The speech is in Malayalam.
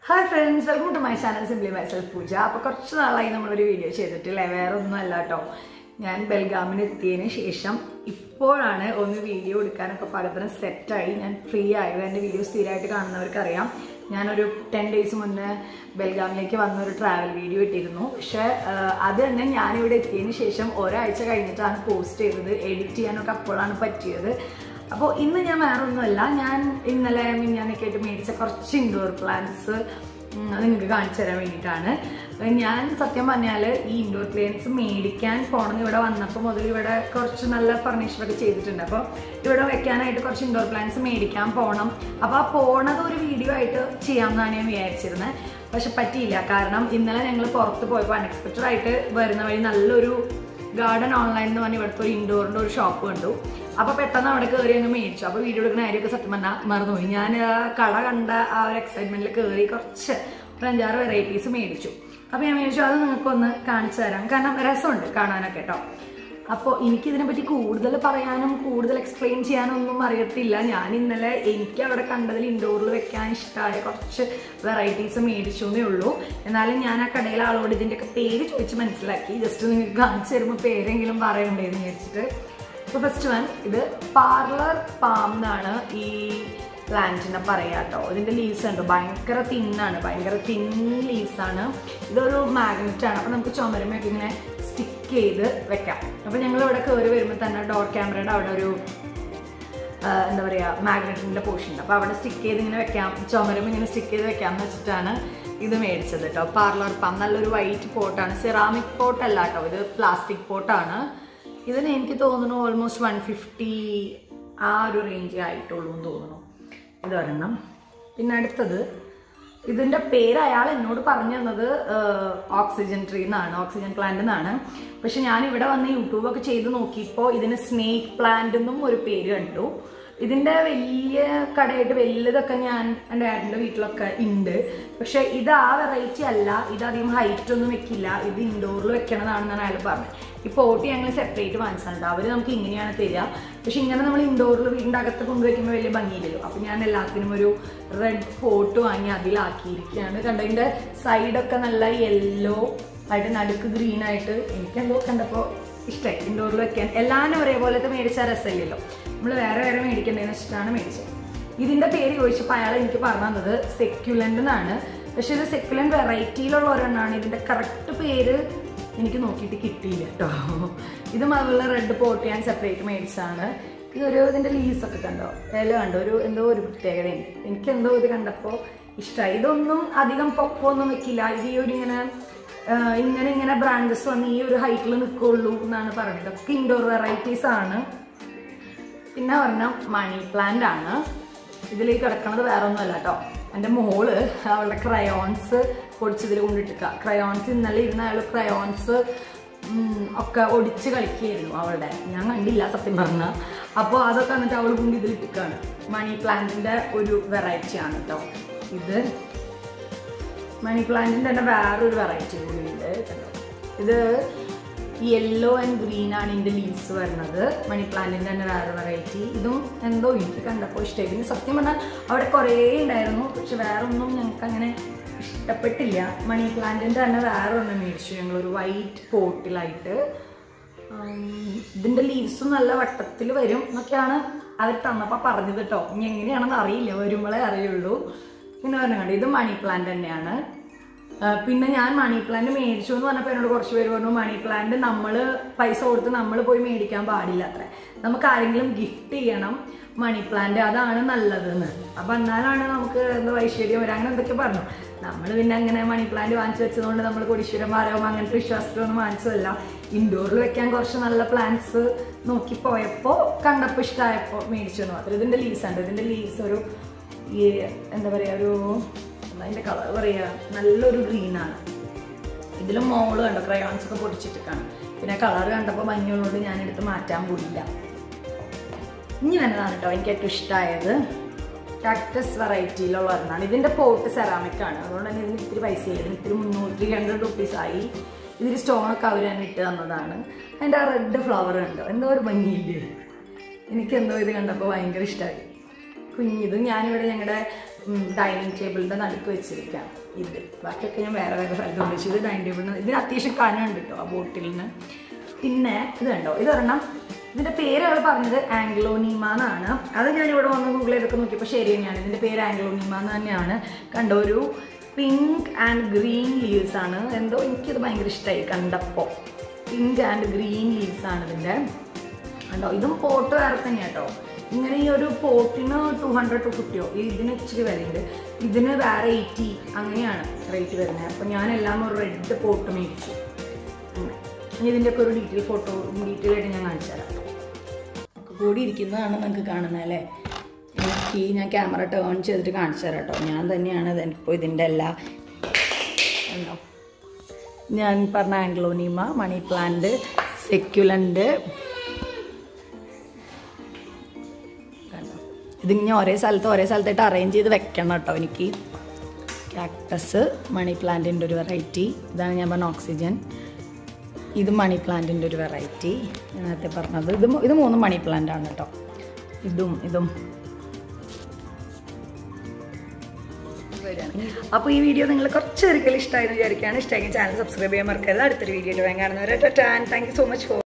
Hi friends welcome to my channel simply myself Pooja അപ്പോൾ കുറച്ച് നാളായി നമ്മളൊരു വീഡിയോ ചെയ്തിട്ടില്ലേ വേറെ ഒന്നും അല്ല കേട്ടോ ഞാൻ ബെൽഗാമിന് എത്തിയതിന് ശേഷം ഇപ്പോഴാണ് ഒന്ന് വീഡിയോ എടുക്കാനൊക്കെ പലതരം സെറ്റായി ഞാൻ ഫ്രീ ആയത് എൻ്റെ വീഡിയോ സ്ഥിരമായിട്ട് കാണുന്നവർക്കറിയാം ഞാനൊരു ടെൻ ഡേയ്സ് മുന്നേ ബെൽഗാമിലേക്ക് വന്ന ഒരു ട്രാവൽ വീഡിയോ ഇട്ടിരുന്നു പക്ഷേ ആഹ്, അത് തന്നെ ഞാനിവിടെ എത്തിയതിന് ശേഷം ഒരാഴ്ച കഴിഞ്ഞിട്ടാണ് പോസ്റ്റ് ചെയ്തത് എഡിറ്റ് ചെയ്യാനൊക്കെ അപ്പോഴാണ് പറ്റിയത് അപ്പോൾ ഇന്ന് ഞാൻ വേറെ ഒന്നുമല്ല ഞാൻ ഇന്നലെ മിഞ്ഞാന്നൊക്കെ ആയിട്ട് മേടിച്ച കുറച്ച് ഇൻഡോർ പ്ലാന്റ്സ് നിങ്ങൾക്ക് കാണിച്ചു തരാൻ വേണ്ടിയിട്ടാണ് ഞാൻ സത്യം പറഞ്ഞാൽ ഈ ഇൻഡോർ പ്ലാന്റ്സ് മേടിക്കാൻ പോണെന്ന് ഇവിടെ വന്നപ്പോൾ മുതൽ ഇവിടെ കുറച്ച് നല്ല ഫർണിച്ചറൊക്കെ ചെയ്തിട്ടുണ്ട് അപ്പോൾ ഇവിടെ വെക്കാനായിട്ട് കുറച്ച് ഇൻഡോർ പ്ലാന്റ്സ് മേടിക്കാൻ പോകണം അപ്പോൾ ആ പോണത് ഒരു വീഡിയോ ആയിട്ട് ചെയ്യാമെന്നാണ് ഞാൻ വിചാരിച്ചിരുന്നത് പക്ഷെ പറ്റിയില്ല കാരണം ഇന്നലെ ഞങ്ങൾ പുറത്ത് പോയപ്പോൾ അൺഎക്സ്പെക്റ്റഡ് ആയിട്ട് വരുന്ന വഴി നല്ലൊരു ഗാർഡൻ ഓൺലൈൻ എന്ന് പറഞ്ഞ ഇവിടുത്തെ ഒരു ഇൻഡോറിന്റെ ഒരു ഷോപ്പ് കണ്ടു അപ്പൊ പെട്ടെന്ന് അവിടെ കയറി അങ്ങ് മേടിച്ചു അപ്പൊ വീഡിയോ എടുക്കുന്ന കാര്യമൊക്കെ സത്യം പറഞ്ഞാൽ മറന്നുപോയി ഞാൻ ആ കട കണ്ട ആ ഒരു എക്സൈറ്റ്മെന്റിൽ കയറി കുറച്ച് ഒരു അഞ്ചാറ് വെറൈറ്റീസ് മേടിച്ചു അപ്പൊ ഞാൻ മേടിച്ചു അത് നിങ്ങൾക്കൊന്ന് കാണിച്ചു തരാം കാരണം രസമുണ്ട് കാണാനൊക്കെ കേട്ടോ അപ്പോൾ എനിക്കിതിനെ പറ്റി കൂടുതൽ പറയാനും കൂടുതൽ എക്സ്പ്ലെയിൻ ചെയ്യാനും ഒന്നും അറിയത്തില്ല ഞാൻ ഇന്നലെ എനിക്ക് അവിടെ കണ്ടതിൽ ഇൻഡോറിൽ വെക്കാൻ ഇഷ്ടമായ കുറച്ച് വെറൈറ്റീസ് മേടിച്ചു എന്നേ ഉള്ളൂ എന്നാലും ഞാൻ ആ കടയിലെ ആളോട് ഇതിൻ്റെയൊക്കെ പേര് ചോദിച്ച് മനസ്സിലാക്കി ജസ്റ്റ് നിങ്ങൾക്ക് കാണിച്ചു തരുമ്പോൾ പേരെങ്കിലും പറയണ്ടേന്ന് വിചാരിച്ചിട്ട് ഇപ്പോൾ ഫസ്റ്റ് വൺ ഇത് പാർലർ പാം എന്നാണ് ഈ പ്ലാന്റിനെ പറയാ കേട്ടോ ഇതിൻ്റെ ലീവ്സ് ഉണ്ട് ഭയങ്കര തിന്നാണ് ഭയങ്കര തിൻ ലീവ്സ് ആണ് ഇതൊരു മാഗ്നറ്റ് ആണ് അപ്പോൾ നമുക്ക് ചുമരുമൊക്കെ ഇങ്ങനെ സ്റ്റിക്ക് ചെയ്ത് വെക്കാം അപ്പോൾ ഞങ്ങൾ ഇവിടെ കയറി വരുമ്പോൾ തന്നെ ഡോർ ക്യാമറയുടെ അവിടെ ഒരു ആ, എന്താ പറയുക മാഗ്നറ്റിൻ്റെ പോർഷൻ ഉണ്ട് അപ്പോൾ അവിടെ സ്റ്റിക്ക് ചെയ്ത് ഇങ്ങനെ വെക്കാം ചുമരും ഇങ്ങനെ സ്റ്റിക്ക് ചെയ്ത് വെക്കാം എന്ന് വെച്ചിട്ടാണ് ഇത് മേടിച്ചത് കേട്ടോ പാർലർ പാം നല്ലൊരു വൈറ്റ് പോട്ടാണ് സെറാമിക് പോട്ട് അല്ല കേട്ടോ ഇത് പ്ലാസ്റ്റിക് പോട്ടാണ് ഇതിന് എനിക്ക് തോന്നുന്നു ഓൾമോസ്റ്റ് വൺ ഫിഫ്റ്റി ആ ഒരു റേഞ്ച് ആയിട്ടുള്ളൂ എന്ന് തോന്നുന്നു ഇത് ഒരെണ്ണം പിന്നെ അടുത്തത് ഇതിന്റെ പേര് അയാൾ എന്നോട് പറഞ്ഞു തന്നത് ഓക്സിജൻ ട്രീ എന്നാണ് ഓക്സിജൻ പ്ലാന്റ് എന്നാണ് പക്ഷെ ഞാൻ ഇവിടെ വന്ന് യൂട്യൂബൊക്കെ ചെയ്ത് നോക്കിയപ്പോൾ ഇതിന് സ്നേക്ക് പ്ലാന്റ് എന്നും ഒരു പേര് കണ്ടു ഇതിന്റെ വലിയ കടയായിട്ട് വലുതൊക്കെ ഞാൻ എൻ്റെ ഏട്ടൻ്റെ വീട്ടിലൊക്കെ ഉണ്ട് പക്ഷെ ഇത് ആ വെറൈറ്റി അല്ല ഇത് അധികം ഹൈറ്റ് ഒന്നും വെക്കില്ല ഇത് ഇൻഡോറിൽ വെക്കണതാണെന്നാണ് അയാൾ പറഞ്ഞത് ഈ പോട്ട് ഞങ്ങൾ സെപ്പറേറ്റ് വാങ്ങിച്ചിട്ടുണ്ട് അവർ നമുക്ക് ഇങ്ങനെയാണ് തരിക പക്ഷെ ഇങ്ങനെ നമ്മൾ ഇൻഡോറിൽ വീടിൻ്റെ അകത്ത് കൊണ്ടുവയ്ക്കുമ്പോൾ വലിയ ഭംഗിയില്ലല്ലോ അപ്പം ഞാൻ എല്ലാത്തിനും ഒരു റെഡ് പോട്ട് വാങ്ങി അതിലാക്കിയിരിക്കുകയാണ് കണ്ടതിൻ്റെ സൈഡൊക്കെ നല്ല യെല്ലോ ആയിട്ട് നടുക്ക് ഗ്രീൻ ആയിട്ട് എനിക്കെന്തോ കണ്ടപ്പോൾ ഇഷ്ടമായി ഇൻഡോറിൽ വെക്കാൻ എല്ലാവരും ഒരേപോലത്തെ മേടിച്ചാൽ രസമില്ലല്ലോ നമ്മൾ വേറെ വേറെ മേടിക്കേണ്ടതെന്ന് വെച്ചിട്ടാണ് മേടിച്ചത് ഇതിൻ്റെ പേര് ചോദിച്ചപ്പോൾ അയാൾ എനിക്ക് പറഞ്ഞു തന്നത് സെക്യുലൻ്റ് എന്നാണ് പക്ഷെ ഇത് സെക്യുലൻ്റ് വെറൈറ്റിയിലുള്ള ഒരെണ്ണമാണ് ഇതിൻ്റെ കറക്റ്റ് പേര് എനിക്ക് നോക്കിയിട്ട് കിട്ടിയില്ല കേട്ടോ ഇത് അതുപോലെ റെഡ് പോട്ട് ഞാൻ സെപ്പറേറ്റ് മേടിച്ചതാണ് ഇതൊരു ഇതിൻ്റെ ലീസൊക്കെ കണ്ടോ ഇല കണ്ടോ ഒരു എന്തോ ഒരു പ്രത്യേകതയുണ്ട് എനിക്ക് എന്തോ ഇത് കണ്ടപ്പോൾ ഇഷ്ടമായി ഇതൊന്നും അധികം പൊക്കമൊന്നും വെക്കില്ല ഇത് ഈ ഒരു ഇങ്ങനെ ആഹ് ഇങ്ങനെ ഇങ്ങനെ ബ്രാഞ്ചസ് വന്ന് ഈ ഒരു ഹൈറ്റിൽ നിൽക്കുള്ളൂ എന്നാണ് പറയുന്നത് ഇതൊക്കെ ഇൻഡോർ വെറൈറ്റീസ് ആണ് പിന്നെ പറഞ്ഞാൽ മണി പ്ലാന്റ് ആണ് ഇതിൽ കിടക്കണത് വേറെ ഒന്നുമല്ല കേട്ടോ എൻ്റെ മോള് അവളുടെ ക്രയോൺസ് പൊടിച്ചതിൽ കൊണ്ടിട്ടിക്ക ക്രയോൺസ് ഇന്നലെ ഇരുന്ന അയാൾ ക്രയോൺസ് ഒക്കെ ഒടിച്ച് കളിക്കുകയായിരുന്നു അവളുടെ ഞാൻ കണ്ടില്ല സത്യം പറഞ്ഞ അപ്പോൾ അതൊക്കെ എന്നിട്ട് അവൾ കൊണ്ട് ഇതിലിട്ടിക്കാണ് മണി പ്ലാന്റിൻ്റെ ഒരു വെറൈറ്റി ആണ് കേട്ടോ ഇത് മണി പ്ലാന്റിൻ്റെ തന്നെ വേറൊരു വെറൈറ്റി കൂടി ഉണ്ട് കണ്ടോ ഇത് യെല്ലോ ആൻഡ് ഗ്രീൻ ആണ് ഇതിൻ്റെ ലീവ്സ് വരുന്നത് മണി പ്ലാന്റിൻ്റെ തന്നെ വേറെ വെറൈറ്റി ഇതും എന്തോ എനിക്ക് കണ്ടപ്പോൾ ഇഷ്ടമായി പിന്നെ സത്യം പറഞ്ഞാൽ അവിടെ കുറേ ഉണ്ടായിരുന്നു പക്ഷെ വേറെ ഒന്നും ഞങ്ങൾക്ക് അങ്ങനെ ഇഷ്ടപ്പെട്ടില്ല മണി പ്ലാന്റിൻ്റെ തന്നെ വേറെ ഒന്നും മേടിച്ചു ഞങ്ങളൊരു വൈറ്റ് പോട്ടിലായിട്ട് ഇതിൻ്റെ ലീവ്സും നല്ല വട്ടത്തിൽ വരും എന്നൊക്കെയാണ് അവർ തന്നപ്പോൾ പറഞ്ഞത് കേട്ടോ ഇനി എങ്ങനെയാണെന്ന് അറിയില്ല വരുമ്പോഴേ അറിയുള്ളൂ പിന്നെ പറഞ്ഞു ഇത് മണി പ്ലാന്റ് തന്നെയാണ് ആ, പിന്നെ ഞാൻ മണി പ്ലാന്റ് മേടിച്ചു എന്ന് പറഞ്ഞപ്പോൾ എന്നോട് കുറച്ച് പേര് പറഞ്ഞു മണി പ്ലാന്റ് നമ്മൾ പൈസ കൊടുത്ത് നമ്മൾ പോയി മേടിക്കാൻ പാടില്ല അത്ര നമുക്ക് ആരെങ്കിലും ഗിഫ്റ്റ് ചെയ്യണം മണി പ്ലാന്റ് അതാണ് നല്ലതെന്ന് അപ്പം എന്നാലാണ് നമുക്ക് എന്തോ ഐശ്വര്യം വരാം അങ്ങനെ എന്തൊക്കെ പറഞ്ഞു നമ്മൾ പിന്നെ അങ്ങനെ മണി പ്ലാന്റ് വാങ്ങിച്ചു വെച്ചതുകൊണ്ട് നമ്മൾ കൊടീശ്വരന്മാരാകും അങ്ങനത്തെ വിശ്വാസത്തിലൊന്നും വാങ്ങിച്ചതല്ല ഇൻഡോറിൽ വെക്കാൻ കുറച്ച് നല്ല പ്ലാന്റ്സ് നോക്കി പോയപ്പോൾ കണ്ടപ്പോൾ ഇഷ്ടമായപ്പോൾ മേടിച്ചു എന്ന് മാത്രം ഇതിൻ്റെ ലീവ്സ് ഉണ്ട് ഇതിൻ്റെ ലീവ്സ് ഒരു ഈ എന്താ പറയുക ഒരു അതിൻ്റെ കളർ പറയുക നല്ലൊരു ഗ്രീനാണ് ഇതിലും മോള് കണ്ടോ ക്രയോൺസ് ഒക്കെ പൊടിച്ചിട്ടൊക്കെയാണ് പിന്നെ കളർ കണ്ടപ്പോൾ മഞ്ഞുള്ളതുകൊണ്ട് ഞാനെടുത്ത് മാറ്റാൻ പോയില്ല ഇനി വന്നതാണ് കേട്ടോ എനിക്ക് ഏറ്റവും ഇഷ്ടമായത് കാക്ടസ് വെറൈറ്റിയിലുള്ള ഒരെണ്ണമാണ് ഇതിൻ്റെ പോട്ട് സെറാമിക് ആണ് അതുകൊണ്ട് തന്നെ ഇതിന് ഇത്തിരി പൈസ ഇതിന് ഇത്തിരി മുന്നൂറ്റി ഹൺഡ്രഡ് റുപ്പീസ് ആയി ഇതിൽ സ്റ്റോണൊക്കെ അവർ തന്നെ ഇട്ട് തന്നതാണ് അതിൻ്റെ ആ റെഡ് ഫ്ലവർ കണ്ടോ എന്തോ ഒരു ഭംഗിയില്ലേ എനിക്കെന്തോ ഇത് കണ്ടപ്പോൾ ഭയങ്കര ഇഷ്ടമായി കുഞ്ഞിത് ഞാനിവിടെ ഞങ്ങളുടെ ഡൈനിങ് ടേബിളിൻ്റെ നടുക്ക് വെച്ചിരിക്കാം ഇത് ബാക്കിയൊക്കെ ഞാൻ വേറെ വേറെ സ്ഥലത്ത് കൊണ്ട് വെച്ചു ഇത് ഡൈനിങ് ടേബിളിന് ഇതിന് അത്യാവശ്യം കനുണ്ട് കേട്ടോ ആ ബോട്ടിലിന് പിന്നെ ഇത് കണ്ടോ ഇതൊരെണ്ണം ഇതിന്റെ പേര് അവൾ പറഞ്ഞത് ആംഗ്ലോനീമ എന്നാണ് അത് ഞാൻ ഇവിടെ വന്ന് ഗൂഗിൾ ചെയ്തൊക്കെ നോക്കിയപ്പോൾ ശരി തന്നെയാണ് ഇതിന്റെ പേര് ആംഗ്ലോനീമ എന്ന് തന്നെയാണ് കണ്ടോ ഒരു പിങ്ക് ആൻഡ് ഗ്രീൻ ലീവ്സ് ആണ് എന്തോ എനിക്കിത് ഭയങ്കര ഇഷ്ടമായി കണ്ടപ്പോൾ പിങ്ക് ആൻഡ് ഗ്രീൻ ലീവ്സ് ആണ് ഇതിൻ്റെ കണ്ടോ ഇതും പോട്ട് വേറെ തന്നെയാണ് കേട്ടോ ഇങ്ങനെ ഈ ഒരു പോട്ടിന് ടു ഹൺഡ്രഡ് ടു ഫിഫ്റ്റിയോ ഇതിന് ഇച്ചിരി വിലയുണ്ട് ഇതിന് വേറെ എയ്റ്റി അങ്ങനെയാണ് റേറ്റ് വരുന്നത് അപ്പോൾ ഞാൻ എല്ലാം ഒരു റെഡ് പോട്ട് മേടിച്ചു അങ്ങനെ. ഇനി ഇതിൻ്റെ ഒക്കെ ഒരു ഡീറ്റെയിൽ ഫോട്ടോ ഡീറ്റെയിൽ ആയിട്ട് ഞാൻ കാണിച്ചു തരാം ഒക്കെ കൂടി ഇരിക്കുന്നതാണ് നിങ്ങൾക്ക് കാണുന്നത് അല്ലേ എനിക്ക് ഞാൻ ക്യാമറ ടേൺ ചെയ്തിട്ട് കാണിച്ചു തരാം കേട്ടോ ഞാൻ തന്നെയാണ് ഇപ്പോൾ ഇതിൻ്റെ എല്ലാ ഉണ്ടോ ഞാൻ പറഞ്ഞ ആംഗ്ലോനീമ മണി പ്ലാന്റ് സെക്യുലൻ്റ് കണ്ടോ ഇതിങ്ങനെ ഒരേ സ്ഥലത്ത് ഒരേ സ്ഥലത്തായിട്ട് അറേഞ്ച് ചെയ്ത് വെക്കണം കേട്ടോ എനിക്ക് കാക്ടസ് മണി പ്ലാന്റിൻ്റെ ഒരു വെറൈറ്റി ഇതാണ് ഞാൻ പറഞ്ഞ ഓക്സിജൻ ഇത് മണി പ്ലാന്റിൻ്റെ ഒരു വെറൈറ്റി നേരത്തെ പറഞ്ഞത് ഇത് മൂ- ഇത് മൂന്നും മണി പ്ലാന്റ് ആണ് കേട്ടോ ഇതും ഇതും അപ്പോൾ ഈ വീഡിയോ നിങ്ങൾ കുറച്ച് ഒരിക്കലും ഇഷ്ടമായെന്ന് വിചാരിക്കുകയാണ് ഇഷ്ടമെങ്കിൽ ചാനൽ സബ്സ്ക്രൈബ് ചെയ്യാൻ മറക്കരുത് അടുത്തൊരു വീഡിയോയിൽ വേഗം കാണുന്നവരെ ടാൻ thank you so much four